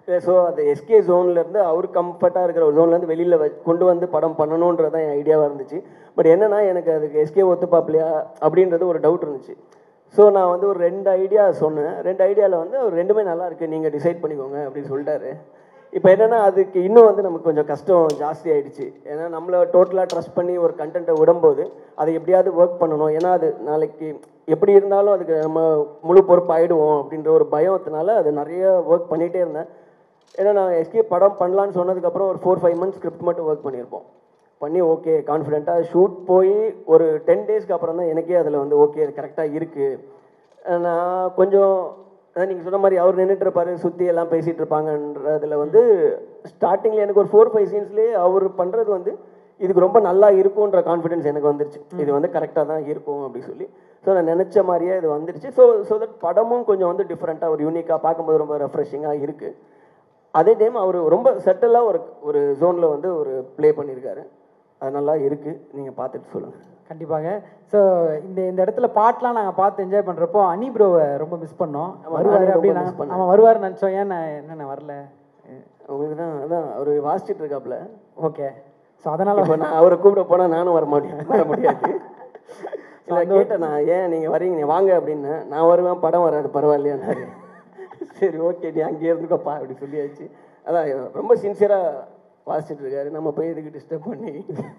So அந்த SK ஜோன்லேருந்து அவர் கம்ஃபர்ட்டாக இருக்கிற ஒரு ஜோன்லேருந்து வெளியில் கொண்டு வந்து படம் பண்ணணுன்றது தான் என் ஐடியாவாக இருந்துச்சு பட் என்னன்னா எனக்கு அதுக்கு எஸ்கே ஒத்துப்பாப்லையா அப்படின்றது ஒரு டவுட் இருந்துச்சு ஸோ நான் வந்து ஒரு ரெண்டு ஐடியா சொன்னேன் ரெண்டு ஐடியாவில் வந்து ஒரு ரெண்டுமே நல்லா இருக்குது நீங்கள் டிசைட் பண்ணிக்கோங்க அப்படின்னு சொல்லிட்டாரு இப்போ என்னென்னா அதுக்கு இன்னும் வந்து நமக்கு கொஞ்சம் கஷ்டம் ஜாஸ்தி ஆயிடுச்சு ஏன்னா நம்மளை டோட்டலாக ட்ரஸ்ட் பண்ணி ஒரு கண்டென்ட்டை விடும்போது அதை எப்படியாவது ஒர்க் பண்ணணும் ஏன்னா அது நாளைக்கு எப்படி இருந்தாலும் அதுக்கு நம்ம முழு பொறுப்பு ஆயிடுவோம் அப்படின்ற ஒரு பயத்தினால அது நிறைய ஒர்க் பண்ணிகிட்டே இருந்தேன் ஏன்னா நான் எஸ்கே படம் பண்ணலான்னு சொன்னதுக்கப்புறம் ஒரு ஃபோர் ஃபைவ் மந்த்ஸ் ஸ்கிரிப்ட் மட்டும் ஒர்க் பண்ணியிருப்போம் பண்ணி ஓகே கான்ஃபிடென்ட்டாக ஷூட் போய் ஒரு டென் டேஸ்க்கு அப்புறம் தான் எனக்கே அதில் வந்து ஓகே அது கரெக்டாக இருக்குது நான் கொஞ்சம் அதான் நீங்கள் சொன்ன மாதிரி அவர் நின்றுட்டு இருப்பாரு சுற்றி எல்லாம் பேசிகிட்டு இருப்பாங்கன்றதுல வந்து ஸ்டார்டிங்கில் எனக்கு ஒரு ஃபோர் ஃபைவ் சீன்ஸ்லேயே அவர் பண்ணுறது வந்து இதுக்கு ரொம்ப நல்லா இருக்கும்ன்ற கான்ஃபிடன்ஸ் எனக்கு வந்துருச்சு இது வந்து கரெக்டாக தான் இருக்கும் அப்படி சொல்லி ஸோ நான் நினச்ச மாதிரியே இது வந்துருச்சு ஸோ ஸோ தட் படமும் கொஞ்சம் வந்து டிஃப்ரெண்ட்டாக ஒரு யூனிக்காக பார்க்கும்போது ரொம்ப ரெஃப்ரெஷிங்காக இருக்குது அதே டைம் அவர் ரொம்ப செட்டிலாக ஒரு ஒரு ஜோனில் வந்து ஒரு ப்ளே பண்ணியிருக்காரு அது நல்லா இருக்குது நீங்கள் பார்த்துட்டு சொல்லுங்கள் கண்டிப்பாக ஸோ இந்த இந்த இடத்துல பாட்டெலாம் நாங்கள் பார்த்து என்ஜாய் பண்ணுறப்போ அனி ப்ரோவை ரொம்ப மிஸ் பண்ணோம் வருவார் நானே ரொம்ப அப்படின்னு miss பண்ணேன். அவன் வருவார்னு நினச்சோம் ஏன் நான் என்னென்ன வரல உங்களுக்கு தான் அதான் அவர் வாசிச்சுட்டு இருக்காப்புல ஓகே ஸோ அதனால் இப்போ நான் அவரை கூப்பிட போனால் நானும் வர முடியும் வர முடியாது இல்லை கேட்டேன் நான் ஏன் நீங்கள் வரீங்க நீ வாங்க அப்படின்னு நான் வருவேன் படம் வராது பரவாயில்லையான்னாரு சரி ஓகே நீ அங்கேயே இருந்துக்கப்பா அப்படி சொல்லியாச்சு அதான் ரொம்ப சின்சியராக வாசிச்சுட்டு இருக்காரு நம்ம போய் எதுக்கு டிஸ்டர்ப் பண்ணி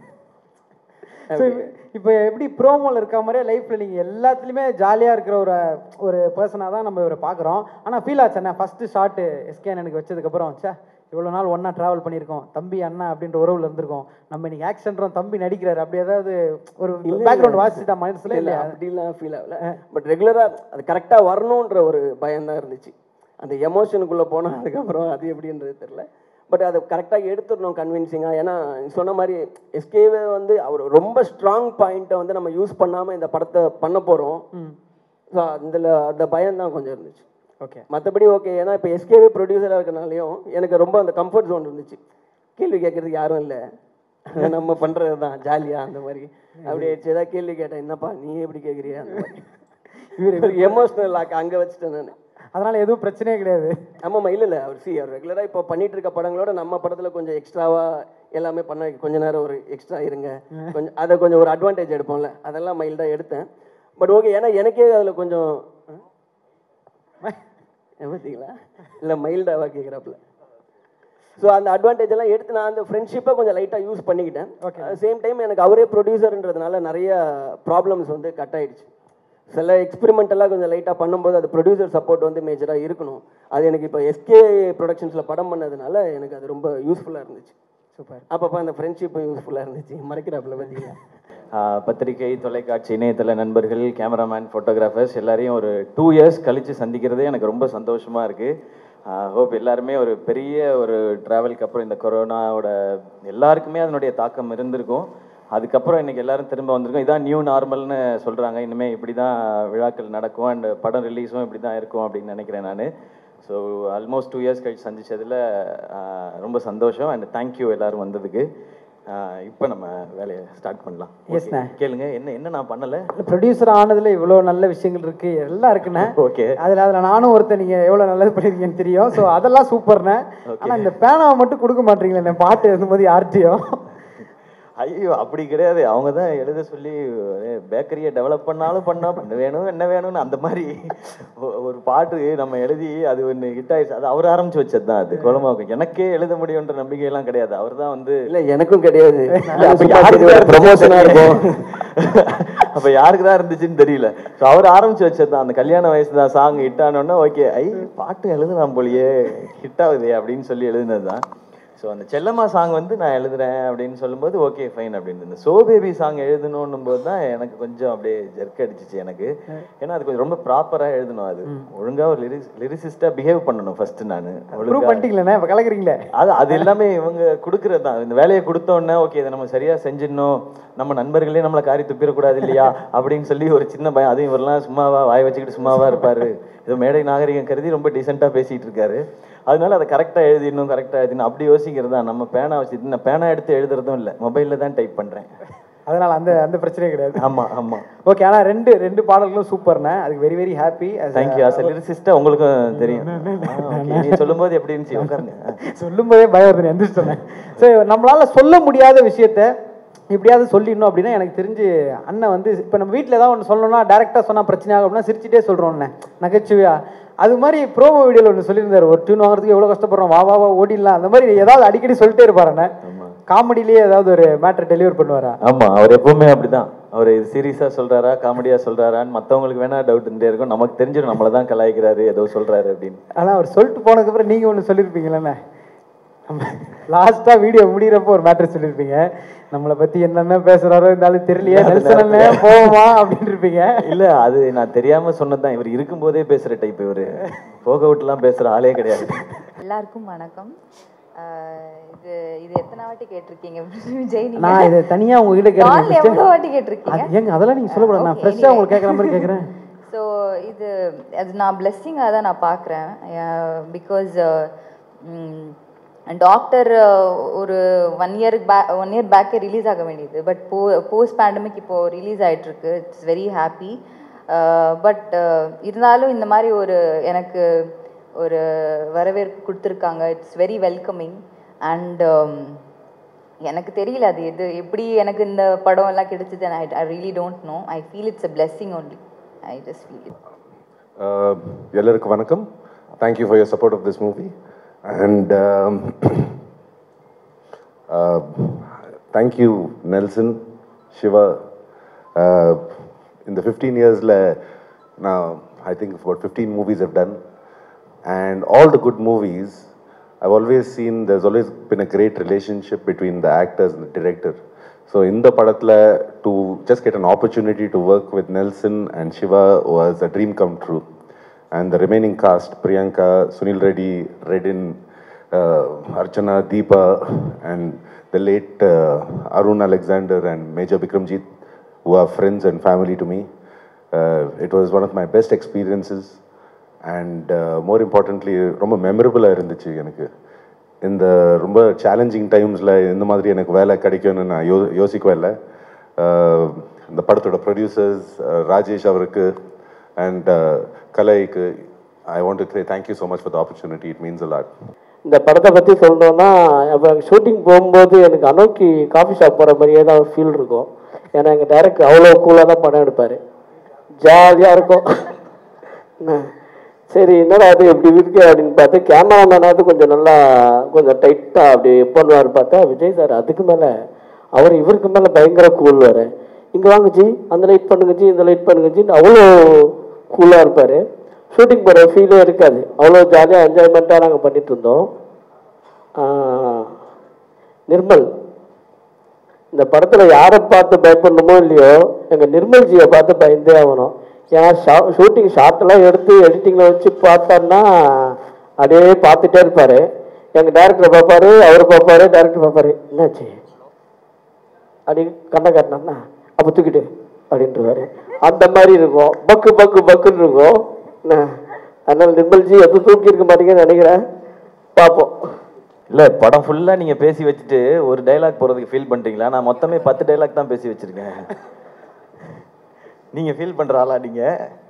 ஸோ இப்போ எப்படி ப்ரோமோவில் இருக்க மாதிரியே லைஃப்பில் நீங்கள் எல்லாத்துலேயுமே ஜாலியாக இருக்கிற ஒரு ஒரு பர்சனாக தான் நம்ம இவரை பார்க்குறோம் ஆனால் ஃபீல் ஆச்சு அண்ணா ஃபஸ்ட்டு ஷாட்டு எஸ்கேன் எனக்கு வச்சதுக்கப்புறம் சே இவ்வளோ நாள் ஒன்றா ட்ராவல் பண்ணியிருக்கோம் தம்பி அண்ணா அப்படின்ற உறவில் இருந்திருக்கோம் நம்ம இன்னைக்கு ஆக்ஷன்றோம் தம்பி நடிக்கிறாரு அப்படி ஏதாவது ஒரு பேக்ரவுண்ட் வாசிச்சுட்டா மனசுல இல்லை இல்லையா அப்படிலாம் ஃபீல் ஆகல பட் ரெகுலராக அது கரெக்டாக வரணுன்ற ஒரு பயம்தான் இருந்துச்சு அந்த எமோஷனுக்குள்ளே போனால் அதுக்கப்புறம் அது எப்படின்றது தெரில பட் அதை கரெக்டாக எடுத்துடணும் கன்வின்சிங்காக ஏன்னா நீ சொன்ன மாதிரி எஸ்கேவே வந்து அவர் ரொம்ப ஸ்ட்ராங் பாயிண்ட்டை வந்து நம்ம யூஸ் பண்ணாமல் இந்த படத்தை பண்ண போகிறோம் ம் ஸோ அதில் அந்த பயம் தான் கொஞ்சம் இருந்துச்சு ஓகே மற்றபடி ஓகே ஏன்னா இப்போ எஸ்கேவே ப்ரொடியூசராக இருக்கனாலையும் எனக்கு ரொம்ப அந்த கம்ஃபர்ட் ஜோன் இருந்துச்சு கேள்வி கேட்கறதுக்கு யாரும் இல்லை நம்ம பண்ணுறது தான் ஜாலியாக அந்த மாதிரி அப்படியே ஏதாவது கேள்வி கேட்டேன் என்னப்பா நீ எப்படி கேட்குறியா அந்த மாதிரி இவர் எமோஷ்னல் லாக் அங்கே வச்சுட்டேன் நான் அதனால் எதுவும் பிரச்சனையே கிடையாது ஆமாம்மா இல்லை இல்லை அவர் சி அவர் ரெகுலராக இப்போ பண்ணிட்டு இருக்க படங்களோட நம்ம படத்தில் கொஞ்சம் எக்ஸ்ட்ராவாக எல்லாமே பண்ண கொஞ்ச நேரம் ஒரு எக்ஸ்ட்ரா இருங்க கொஞ்சம் அதை கொஞ்சம் ஒரு அட்வான்டேஜ் எடுப்போம்ல அதெல்லாம் மைல்டாக எடுத்தேன் பட் ஓகே ஏன்னா எனக்கே அதில் கொஞ்சம் ஆ? பார்த்தீங்களா இல்லை மைல்டாவாக கேட்குறாப்புல ஸோ அந்த அட்வான்டேஜ் எல்லாம் எடுத்து நான் அந்த ஃப்ரெண்ட்ஷிப்பை கொஞ்சம் லைட்டாக யூஸ் பண்ணிக்கிட்டேன் சேம் டைம் எனக்கு அவரே ப்ரொடியூசர்ன்றதுனால நிறைய ப்ராப்ளம்ஸ் வந்து கட் ஆயிடுச்சு சில எக்ஸ்பெரிமெண்ட் எல்லாம் கொஞ்சம் லைட்டாக பண்ணும்போது அது ப்ரொடியூசர் சப்போர்ட் வந்து மேஜராக இருக்கணும் அது எனக்கு இப்போ எஸ்கே ப்ரொடக்ஷன்ஸில் படம் பண்ணதுனால எனக்கு அது ரொம்ப யூஸ்ஃபுல்லாக இருந்துச்சு சூப்பர் அப்பப்போ அந்த ஃப்ரெண்ட்ஷிப்பும் யூஸ்ஃபுல்லாக இருந்துச்சு மறைக்கிறாப்புல பார்த்தீங்களா ஆஹ் பத்திரிகை தொலைக்காட்சி இணையதள நண்பர்கள் கேமராமேன் ஃபோட்டோகிராஃபர்ஸ் எல்லாரையும் ஒரு டூ இயர்ஸ் கழித்து சந்திக்கிறதே எனக்கு ரொம்ப சந்தோஷமாக இருக்குது ஹோப் எல்லாருமே ஒரு பெரிய ஒரு ட்ராவலுக்கு அப்புறம் இந்த கொரோனாவோட எல்லாருக்குமே அதனுடைய தாக்கம் இருந்திருக்கும் அதுக்கப்புறம் இன்னைக்கு எல்லாரும் திரும்ப வந்திருக்கோம் இதான் நியூ நார்மல்னு சொல்கிறாங்க இனிமேல் இப்படி தான் விழாக்கள் நடக்கும் அண்ட் படம் ரிலீஸும் இப்படி தான் இருக்கும் அப்படின்னு நினைக்கிறேன் நான் ஸோ ஆல்மோஸ்ட் டூ இயர்ஸ் கழிச்சு சந்திச்சதுல ஆஹ் ரொம்ப சந்தோஷம் அண்ட் தேங்க்யூ எல்லாரும் வந்ததுக்கு இப்போ நம்ம வேலையை ஸ்டார்ட் பண்ணலாம் Yes, Okay. ண்ணே. கேளுங்க என்ன என்ன நான் பண்ணலை ப்ரொடியூசர் ஆனதுல இவ்வளோ நல்ல விஷயங்கள் இருக்கு எல்லாம் இருக்குண்ணே ஓகே அதில் அதில் நானும் ஒருத்தன் நீங்கள் எவ்வளோ நல்லது பண்ணியிருக்கீங்கன்னு தெரியும் ஸோ அதெல்லாம் சூப்பர்ண்ணே ஆனால் இந்த பேனாவை மட்டும் கொடுக்க மாட்டீங்களே பாட்டு எழுதும்போது யார்கிட்டயும் ஐயோ அப்படி கிடையாது அவங்க தான் எழுத சொல்லி பேக்கரியை டெவலப் பண்ணாலும் பண்ணா பண்ண வேணும் என்ன வேணும்னு அந்த மாதிரி ஒ- ஒரு பாட்டு நம்ம எழுதி அது ஒன்று ஹிட் ஆயிடுச்சு அது அவர் ஆரம்பிச்சு வச்சது தான் அது குளமாக்கும் எனக்கே எழுத முடியுன்ற நம்பிக்கையெல்லாம் கிடையாது அவர் தான் வந்து இல்லை எனக்கும் கிடையாது அப்ப யாருக்கு தான் ப்ரொமோஷனாக இருக்கும் அப்ப யாருக்கு தான் இருந்துச்சுன்னு தெரியல ஸோ அவர் ஆரம்பிச்சு வச்சது தான் அந்த கல்யாண வயசு தான் சாங் ஹிட் ஆனோன்னா ஓகே ஐ பாட்டு எழுதலாம் போலியே ஹிட் ஆகுதே அப்படின்னு சொல்லி எழுதினது தான் ஸோ அந்த செல்லம்மா சாங் வந்து நான் எழுதுறேன் அப்படின்னு சொல்லும்போது ஓகே ஃபைன் அப்படின்னு இந்த சோ பேபி சாங் எழுதணும் போது தான் எனக்கு கொஞ்சம் அப்படியே ஜெர்க் அடிச்சிச்சு எனக்கு ஏன்னா அது கொஞ்சம் ரொம்ப ப்ராப்பராக எழுதணும் அது ஒழுங்கா ஒரு லிரிக்ஸ் லிரிசிஸ்டாக பிஹேவ் பண்ணணும் ஃபர்ஸ்ட் நான் ப்ரூவ் பண்ணிட்டீங்களேண்ணே இப்போ கலக்குறீங்களே அது அது எல்லாமே இவங்க கொடுக்கறது தான் இந்த வேலையை கொடுத்த உடனே ஓகே இதை நம்ம சரியா செஞ்சிடணும் நம்ம நண்பர்களே நம்மளை காரி துப்பிடக்கூடாது இல்லையா அப்படின்னு சொல்லி ஒரு சின்ன பயம் அதுவும் இவரெல்லாம் சும்மாவா வாய் வச்சுக்கிட்டு சும்மாவா இருப்பாரு ஏதோ மேடை நாகரிகம் கருதி ரொம்ப டீசெண்டாக பேசிட்டு இருக்காரு அதனால அதை கரெக்டாக எழுதிடணும் கரெக்டாக எழுதிடணும் அப்படி யோசிக்கிறது தான் நம்ம பேனா வச்சு நான் பேனா எடுத்து எழுதுறதும் இல்லை மொபைலில் தான் டைப் பண்ணுறேன் அதனால அந்த அந்த பிரச்சனையே கிடையாது ஆமா ஆமா ஓகே ஆனா ரெண்டு ரெண்டு பாடல்களும் சூப்பர்ண்ணே அதுக்கு very very happy thank you as லிரிசிஸ்டா உங்களுக்கும் தெரியும் ஆ, okay. நீ சொல்லும்போது எப்படி இருந்துச்சு உட்காருங்க சொல்லும்போதே பயம் வருது எந்திரிச்சிட்டேன் சரி நம்மளால சொல்ல முடியாத விஷயத்த எப்படியாவது சொல்லிடணும் அப்படின்னா எனக்கு தெரிஞ்சு அண்ணன் வந்து இப்போ நம்ம வீட்டில் ஏதாவது ஒன்று சொல்லணும்னா டேரெக்டாக சொன்னால் பிரச்சனை ஆகும் அப்படின்னா சிரிச்சிட்டே சொல்கிறோம்ண்ணே நகைச்சுவையா அது மாதிரி ப்ரோமோ வீடியோவில் ஒன்று சொல்லியிருந்தாரு ஒரு டியூன் வாங்குறதுக்கு எவ்வளோ கஷ்டப்படுறோம் வா வா வா ஓடிடலாம் அந்த மாதிரி ஏதாவது அடிக்கடி சொல்லிட்டே இருப்பார் அண்ணன் காமெடியிலேயே ஏதாவது ஒரு மேட்டர் டெலிவர் பண்ணுவாரா ஆமா அவர் எப்பவுமே அப்படிதான் அவர் இது சீரியஸா சொல்றாரா காமெடியா சொல்றாரான்னு மத்தவங்களுக்கு வேணா டவுட் இருந்தே இருக்கும் நமக்கு தெரிஞ்சிடும் நம்மள தான் கலாய்க்கிறாரு ஏதோ சொல்றாரு அப்படின்னு ஆனால் அவர் சொல்லிட்டு போனதுக்கப்புறம் நீங்கள் ஒன்று சொல்லியிருப்பீங்களே நம்ம லாஸ்ட்டாக வீடியோ முடிகிறப்போ ஒரு மேட்டர் சொல்லியிருப்பீங்க நம்மளை பற்றி என்னென்ன பேசுகிறாரோ இருந்தாலும் தெரியலையே நெல்சன் அண்ணன் போவோமா அப்படின்னு இருப்பீங்க இல்ல அது நான் தெரியாம சொன்னதுதான் இவர் இருக்கும்போதே பேசுற டைப் இவரு போக விட்டுலாம் பேசுற ஆளே கிடையாது எல்லாருக்கும் வணக்கம் ஆஹ் இது இது எத்தனை வாட்டி கேட்டிருக்கீங்க விஜய் நீங்க நான் இதை தனியாக உங்ககிட்ட நாள் கேட்குறேன் எவ்வளவு வாட்டி கேட்டிருக்கீங்க அது ஏங்க அதெல்லாம் நீங்கள் சொல்லக்கூடாது நான் Okay, ஃப்ரெஷ்ஷாக anyway. உங்களுக்கு கேட்குற மாதிரி கேட்குறேன் ஸோ இது அது நான் பிளெஸ்ஸிங்காக தான் நான் பார்க்குறேன் பிகாஸ் டாக்டர் ஒரு ஒன் இயருக்கு பேக் ஒன் இயர் பேக்கே ரிலீஸ் ஆக வேண்டியது பட் போ போஸ்ட் பேண்டமிக் இப்போது ரிலீஸ் ஆகிட்டுருக்கு இட்ஸ் வெரி ஹாப்பி பட் இருந்தாலும் இந்த மாதிரி ஒரு எனக்கு ஒரு வரவேற்பு கொடுத்துருக்காங்க இட்ஸ் வெரி வெல்கமிங் அண்ட் எனக்கு தெரியல அது எது எப்படி எனக்கு இந்த படம் எல்லாம் கிடைச்சது I I really don't know I feel it's a blessing only I just feel it Uh, எல்லாருக்கும் வணக்கம் thank you for your support of this movie and thank you Nelson Siva இந்த ஃபிஃப்டீன் இயர்ஸில் நான் I think about fifteen movies have done and all the good movies I've always seen there's always been a great relationship between the actors and the director. So in the Padatla, to just get an opportunity to work with Nelson and Shiva was a dream come true. And the remaining cast, Priyanka, Sunil Reddy, Redin, uh, Archana, Deepa, and the late uh, Arun Alexander and Major Bikramjit, who are friends and family to me. Uh, it was one of my best experiences. And more importantly ரொம்ப மெமரபுளாக இருந்துச்சு எனக்கு இந்த ரொம்ப challenging டைம்ஸில் இந்த மாதிரி எனக்கு வேலை கிடைக்கும்னு நான் யோ யோசிக்கவே இல்லை Uh, இந்த படத்தோட ப்ரொடியூசர்ஸ் ராஜேஷ் அவருக்கு அண்ட் கலைக்கு I want to say thank you so much for the opportunity it means a lot இந்த படத்தை பற்றி சொல்லணும்னா அப்போ ஷூட்டிங் போகும்போது எனக்கு அனோக்கி காஃபி ஷாப் போகிற மாதிரியே தான் ஃபீல் இருக்கும் ஏன்னா எங்கள் டேரக்டர் அவ்வளோ கூலாக தான் படம் எடுப்பார் ஜாலியாக இருக்கும் என்ன, சரி என்னடா அது எப்படி இருக்கு அப்படின்னு பார்த்து கேமராமேனாவது கொஞ்சம் நல்லா கொஞ்சம் டைட்டாக அப்படி பண்ணுவார் பார்த்தா விஜய் சார் அதுக்கு மேலே அவர் இவருக்கு மேலே பயங்கர கூல் வேறு இங்கே வாங்க ஜி அந்த லைட் பண்ணுங்க ஜி இந்த லைட் பண்ணுங்க ஜின்னு அவ்வளோ கூலாக இருப்பார் ஷூட்டிங் போகிற ஃபீலே இருக்காது அவ்வளோ ஜாலியாக என்ஜாய்மெண்ட்டாக நாங்கள் பண்ணிட்டு இருந்தோம் ஆஹ், நிர்மல் இந்த படத்தில் யாரை பார்த்து பயப்படணுமோ இல்லையோ எங்கள் நிர்மல்ஜியை பார்த்து பயந்தே ஆகணும் ஏன்னா ஷா ஷூட்டிங் ஷார்ட்டெல்லாம் எடுத்து எடிட்டிங்கில் வச்சு பார்த்தாருன்னா அப்படியே பார்த்துட்டே இருப்பார் எங்கள் டேரக்டரை பார்ப்பாரு அவர் பார்ப்பாரு டேரக்டர் பார்ப்பாரு என்னாச்சு அப்படி கண்ணை காட்டினார்னா அப்போ தூக்கிட்டு அப்படின்ட்டுருவாரு அந்த மாதிரி இருக்கும் பக்கு பக்கு பக்குன்னு இருக்கும் என்ன அதனால நிர்மல்ஜி எதுவும் தூக்கி இருக்க மாட்டீங்கன்னு நினைக்கிறேன் பார்ப்போம் இல்ல படம் ஃபுல்லா நீங்க பேசி வச்சுட்டு ஒரு டைலாக் போறதுக்கு ஃபீல் பண்றீங்களா நான் மொத்தமே பத்து டைலாக் தான் பேசி வச்சிருக்கேன் நீங்க ஃபீல் பண்ற ஆளா நீங்க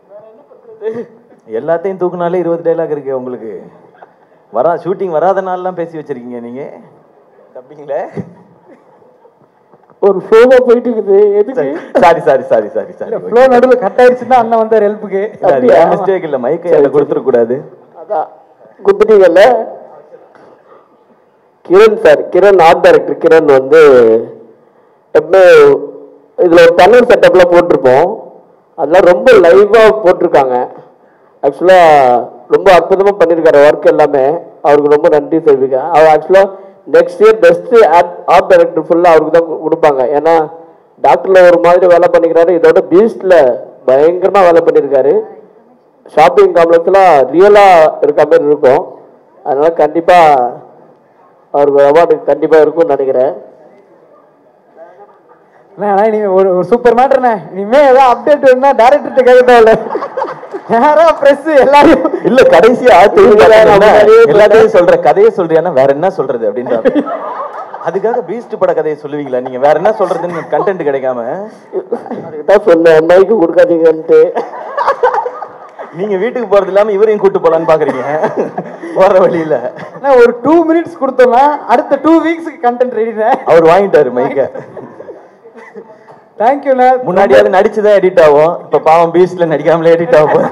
எல்லாத்தையும் தூக்குனாலே இருபது டைலாக் இருக்கு உங்களுக்கு வரா ஷூட்டிங் வராத நாள்லாம் பேசி வச்சிருக்கீங்க நீங்க தப்பிங்களே ஒரு ஃப்ளோவாக போயிட்டு இருக்குது எதுக்கு sorry sorry sorry sorry sorry flow நடுவில் கட் ஆயிடுச்சுன்னா அண்ணன் வந்தார் ஹெல்ப்புக்கு மிஸ்டேக் இல்ல மைக்கை அதை கொடுத்துட கூடாது அதான் குத்துட்டீங்கல்ல Kiran sir Kiran art director Kiran வந்து எப்பவுமே இதில் ஒரு தமிழ் செட்டப்லாம் போட்டிருப்போம் அதெல்லாம் ரொம்ப லைவாக போட்டிருக்காங்க ஆக்சுவலாக ரொம்ப அற்புதமாக பண்ணியிருக்காரு ஒர்க் எல்லாமே அவருக்கு ரொம்ப நன்றி தெரிவிக்கிறேன் அவர் ஆக்சுவலாக next year best art art director ஃபுல்லாக அவருக்கு தான் கு- கொடுப்பாங்க ஏன்னா டாக்டரில் ஒரு மாதிரி வேலை பண்ணிக்கிறாரு இதோட பீஸ்டில் பயங்கரமாக வேலை பண்ணியிருக்காரு ஷாப்பிங் காம்ப்ளெக்ஸில் ரியலாக இருக்க மாதிரி இருக்கும் அதனால கண்டிப்பாக அவருக்கு அவார்டு கண்டிப்பாக இருக்கும்னு நினைக்கிறேன் அண்ணா நீ ஒரு ஒரு சூப்பர் மேட்டர்ண்ணே இனிமே ஏதாவது அப்டேட் வேணும்னா டேரக்டர்கிட்ட கேட்க தேவையில்ல யாரா ப்ரெஸ் எல்லாரையும் இல்ல கடைசியா இல்ல, நான் முன்னாடியே எல்லாத்தையும் சொல்ற கதையை சொல்றியானா வேற என்ன சொல்றது அப்படின்றாரு அதுக்காக பீஸ்ட் பட கதையை சொல்லுவீங்களா நீங்க வேற என்ன சொல்றதுன்னு கண்டென்ட் கிடைக்காம அதுக்கு தான் சொன்னேன் மைக்கு கொடுக்காதீங்கன்ட்டு நீங்க வீட்டுக்கு போறது இல்லாம இவரையும் கூட்டு போலான்னு பாக்குறீங்க போற வழியில அண்ணா, ஒரு டூ மினிட்ஸ் கொடுத்தோம்னா அடுத்த டூ வீக்ஸ்க்கு கண்டென்ட் ரெடிண்ணே அவர் வாங்கிட்டாரு மைக்க தேங்க்யூண்ணே முன்னாடியாவது நடிச்சுதான் எடிட் ஆகும் இப்ப பாவம் பீஸ்ட்ல நடிக்காமலே எடிட் ஆகும்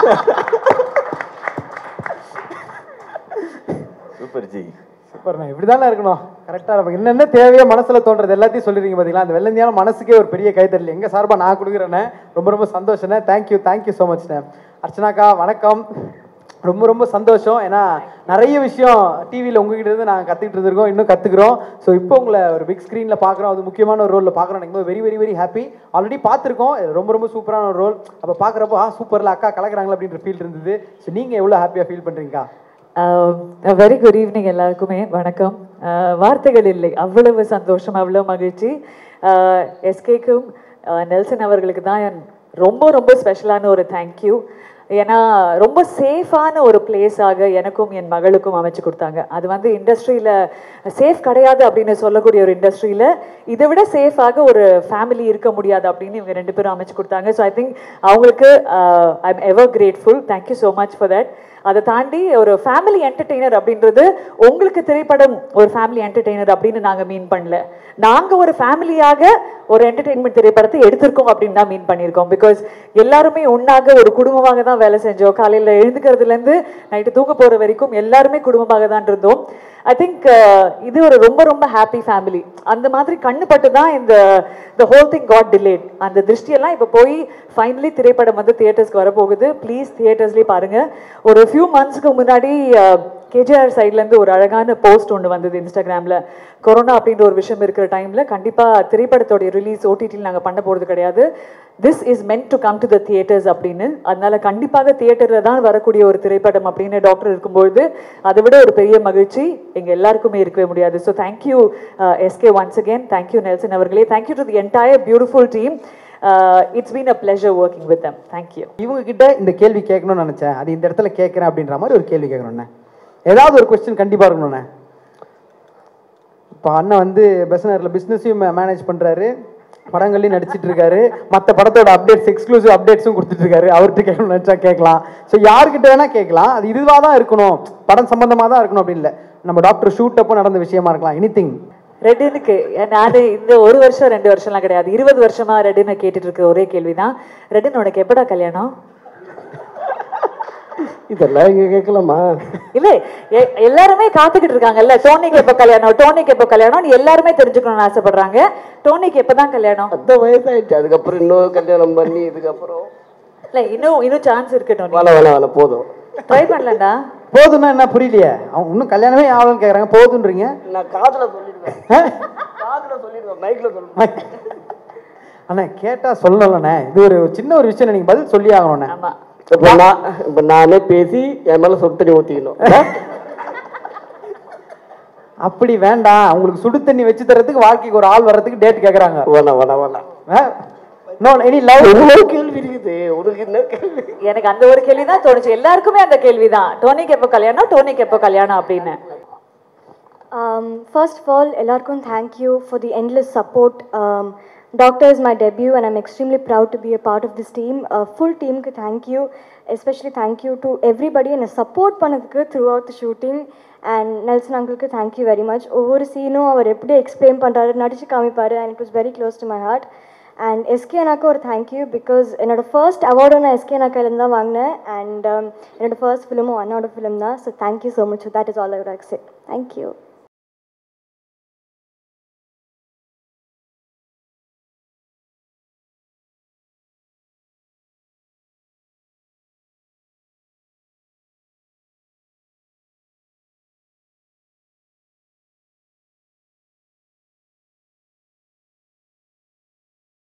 சூப்பர் ஜி சூப்பர்ண்ணா இப்படி தானே இருக்கணும் கரெக்டாக நமக்கு என்னென்ன தேவையோ மனசில் தோன்றது எல்லாத்தையும் சொல்லிருக்கீங்க பார்த்தீங்களா அந்த வெள்ளந்தியான மனசுக்கே ஒரு பெரிய கைத்தறல் எங்கள் சார்பாக நான் கொடுக்குறேண்ணே ரொம்ப ரொம்ப சந்தோஷண்ணே தேங்க்யூ தேங்க்யூ ஸோ மச்ண்ணே அர்ச்சனாக்கா வணக்கம் ரொம்ப ரொம்ப சந்தோஷம் ஏன்னா நிறைய விஷயம் டிவியில் உங்ககிட்ட இருந்து நாங்கள் கற்றுக்கிட்டு இருந்திருக்கோம் இன்னும் கற்றுக்குறோம் ஸோ இப்போ உங்களை ஒரு பிக் ஸ்க்ரீனில் பார்க்குறோம் அது முக்கியமான ஒரு ரோலில் பார்க்குறோம் எனக்கு very very very happy already பார்த்துருக்கோம் இது ரொம்ப ரொம்ப சூப்பரான ஒரு ரோல் அப்போ பார்க்குறப்போ ஆ சூப்பரில் அக்கா கலக்குறாங்களா அப்படின்ற ஃபீல் இருந்தது ஸோ நீங்கள் எவ்வளோ ஹாப்பியாக ஃபீல் பண்ணுறீங்கக்கா வெரி குட் ஈவினிங் எல்லாருக்குமே வணக்கம் Uh, வார்த்தைகள் இல்லை அவ்வளவு சந்தோஷம் அவ்வளவு மகிழ்ச்சி எஸ்கேக்கும் நெல்சன் அவர்களுக்கு தான் என் ரொம்ப ரொம்ப ஸ்பெஷலான ஒரு தேங்க்யூ ஏன்னா ரொம்ப சேஃபான ஒரு பிளேஸாக எனக்கும் என் மகளுக்கும் அமைச்சு கொடுத்தாங்க அது வந்து இண்டஸ்ட்ரியில் சேஃப் கிடையாது அப்படின்னு சொல்லக்கூடிய ஒரு இண்டஸ்ட்ரியில் இதை விட சேஃபாக ஒரு ஃபேமிலி இருக்க முடியாது அப்படின்னு இவங்க ரெண்டு பேரும் அமைச்சு கொடுத்தாங்க ஸோ ஐ திங்க் அவங்களுக்கு I am ever grateful thank you so much for that அதை தாண்டி ஒரு ஃபேமிலி என்டர்டெய்னர் அப்படின்றது உங்களுக்கு திரைப்படம் ஒரு ஃபேமிலி என்டர்டெய்னர் அப்படின்னு நாங்கள் மீன் பண்ணல நாங்கள் ஒரு ஃபேமிலியாக ஒரு என்டர்டெயின்மெண்ட் திரைப்படத்தை எடுத்திருக்கோம் அப்படின்னு தான் மீன் பண்ணியிருக்கோம் பிகாஸ் எல்லாருமே ஒன்றாக ஒரு குடும்பமாக தான் வேலை செஞ்சோம் காலையில் எழுந்துக்கிறதுலேருந்து நைட்டு தூங்க போகிற வரைக்கும் எல்லாருமே குடும்பமாக தான் இருந்தோம் ஐ திங்க் இது ஒரு ரொம்ப ரொம்ப ஹாப்பி ஃபேமிலி அந்த மாதிரி கண்ணு பட்டு தான் இந்த the whole thing got delayed அந்த திருஷ்டியெல்லாம் இப்போ போய் ஃபைனலி திரைப்படம் வந்து தியேட்டர்ஸ்க்கு வரப்போகுது ப்ளீஸ் தியேட்டர்ஸ்லேயே பாருங்கள் ஒரு ஃபியூ மந்த்ஸ்க்கு முன்னாடி கேஜிஆர் சைட்லேருந்து ஒரு அழகான போஸ்ட் ஒன்று வந்தது இன்ஸ்டாகிராமில் கொரோனா அப்படின்ற ஒரு விஷயம் இருக்கிற டைமில் கண்டிப்பாக திரைப்படத்தோடைய ரிலீஸ் ஓடிடியில் நாங்கள் பண்ண போகிறது கிடையாது this is meant to come to the theatres அப்படின்னு அதனால கண்டிப்பாக தியேட்டரில் தான் வரக்கூடிய ஒரு திரைப்படம் அப்படின்னு டாக்டர் இருக்கும்பொழுது அதை விட ஒரு பெரிய மகிழ்ச்சி எங்கள் எல்லாருக்குமே இருக்கவே முடியாது so thank you SK once again thank you Nelson அவர்களே thank you to the entire beautiful team it's been a pleasure working with them thank you இவங்க கிட்ட இந்த கேள்வி கேட்கணும்னு நினைச்சேன் அது இந்த இடத்துல கேட்குறேன் அப்படின்ற மாதிரி ஒரு கேள்வி கேட்கணுண்ணே ஏதாவது ஒரு கொஸ்டின் கண்டிப்பாக இருக்கணுண்ணே இப்போ அண்ணன் வந்து பெஸ்னரில் பிஸ்னஸையும் மேனேஜ் பண்ணுறாரு படங்கள்லையும் நடிச்சிட்டு இருக்காரு மற்ற படத்தோட அப்டேட்ஸ் எக்ஸ்க்ளூசிவ் அப்டேட்ஸும் கொடுத்துட்டு இருக்காரு அவர்கிட்ட கேட்கணும்னு நினச்சா கேட்கலாம் ஸோ யார்கிட்ட வேணா கேட்கலாம் அது இதுவாக தான் இருக்கணும் படம் சம்பந்தமாக தான் இருக்கணும் அப்படி இல்லை நம்ம டாக்டர் ஷூட் அப்போ நடந்த விஷயமா இருக்கலாம் எனி திங் ரெட்டினுக்கு நான் இந்த ஒரு வருஷம் ரெண்டு வருஷம்லாம் கிடையாது இருபது வருஷமா ரெட்டினை கேட்டுட்டு இருக்க ஒரே கேள்விதான் ரெட்டின் உனக்கு எப்படா கல்யாணம் இதெல்லாம் இங்க கேட்கலாமா இல்ல எ- எல்லாருமே காத்துக்கிட்டு இருக்காங்கல்ல டோனிக்கு எப்ப கல்யாணம் டோனிக்கு எப்ப கல்யாணம் எல்லாருமே தெரிஞ்சுக்கணும்னு ஆசைப்படுறாங்க டோனிக்கு எப்பதான் கல்யாணம் அந்த வயசாயிடுச்சு அதுக்கப்புறம் இன்னும் கல்யாணம் பண்ணி இதுக்கப்புறம் இல்ல இன்னும் இன்னும் சான்ஸ் இருக்கு டோனி வேலை வேலை வேலை போதும் ட்ரை பண்ணலடா போதும்னா என்ன புரியலையே அவங்க இன்னும் கல்யாணமே ஆகலன்னு கேட்குறாங்க போதுன்றீங்க நான் காதுல சொல்லிடுவேன் காதுல சொல்லிடுவேன் மைக்ல சொல்லுவேன் அண்ணா கேட்டா சொல்லலண்ணே இது ஒரு சின்ன ஒரு விஷயம் நீங்க பதில் சொல்லி ஆகணும்ண்ணே ஆமா இப்ப நான் இப்ப நானே பேசி என் மேல சொட்டு தண்ணி ஊத்திக்கணும் அப்படி வேண்டாம் உங்களுக்கு சுடு தண்ணி வச்சு தரதுக்கு வாழ்க்கைக்கு ஒரு ஆள் வர்றதுக்கு டேட் கேக்குறாங்க வேணாம் வேணாம் வேணாம் நோ எனி லவ் எவ்வளவு கேள்வி இருக்குது உனக்கு என்ன கேள்வி எனக்கு அந்த ஒரு கேள்விதான் தோணுச்சு எல்லாருக்குமே அந்த கேள்விதான் டோனிக்கு எப்போ கல்யாணம் டோனிக்கு எப்போ கல்யாணம் அப்படின்னு Um, first of all, Elarkun, thank you for the endless support. Um, Doctor is my debut, and I'm extremely proud to be a part of this team. Uh, full team, ku thank you. Especially thank you to everybody and support பண்ணதுக்கு throughout the shooting. And Nelson uncle thank you very much. ஒவ்வொரு சீனும் அவர் எப்படி explain பண்ணுறாரு நடிச்சு காமிப்பாரு and it was very close to my heart. And SK அண்ணாக்கு ஒரு thank you because என்னோட ஃபர்ஸ்ட் அவார்டும் நான் எஸ்கே அண்ணாக்கிலேருந்து தான் வாங்கினேன் அண்ட் என்னோட ஃபர்ஸ்ட் ஃபிலிமும் அண்ணாவோட ஃபிலிம் தான் so thank you so much that is all I would accept thank you